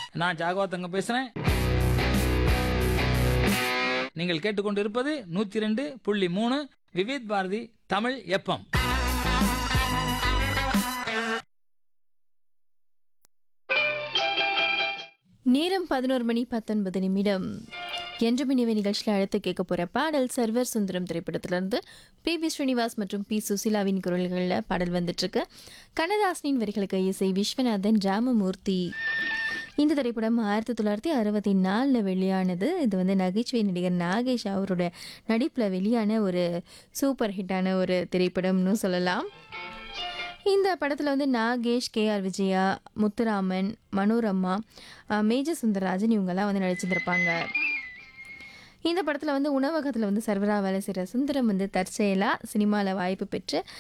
நான் ஜாகவா தங்க பேசுறேன் நீங்கள் கேட்டுக்கொண்டிருப்பது நூத்தி ரெண்டு புள்ளி மூணு விவேத் பாரதி தமிழ் எப்பம் நேரம் பதினோரு மணி பத்தொன்பது நிமிடம் என்று மினிவே நிகழ்ச்சியில் அழைத்து கேட்க போற பாடல் சர்வர் சுந்தரம் திரைப்படத்திலிருந்து பி பி ஸ்ரீனிவாஸ் மற்றும் பி சுசிலாவின் குரல்களில் பாடல் வந்துட்டு இருக்கு கண்ணதாசனின் வரிகளுக்கு இசை விஸ்வநாதன் ராமமூர்த்தி இந்த திரைப்படம் ஆயிரத்தி தொள்ளாயிரத்தி அறுபத்தி நாலில் வெளியானது இது வந்து நகைச்சுவை நடிகர் நாகேஷ் அவரோட நடிப்பில் வெளியான ஒரு சூப்பர் ஹிட்டான ஒரு திரைப்படம்னு சொல்லலாம் இந்த படத்தில் வந்து நாகேஷ் கே ஆர் விஜயா முத்துராமன் மனோரமா அஹ், மேஜர் சுந்தரராஜன் இவங்கெல்லாம் வந்து நடிச்சிருந்திருப்பாங்க இந்த படத்தில் வந்து உணவகத்தில் வந்து சர்வரா வேலை செய்கிற சுந்தரம் வந்து தற்செயலாக சினிமாவில் வாய்ப்பு பெற்று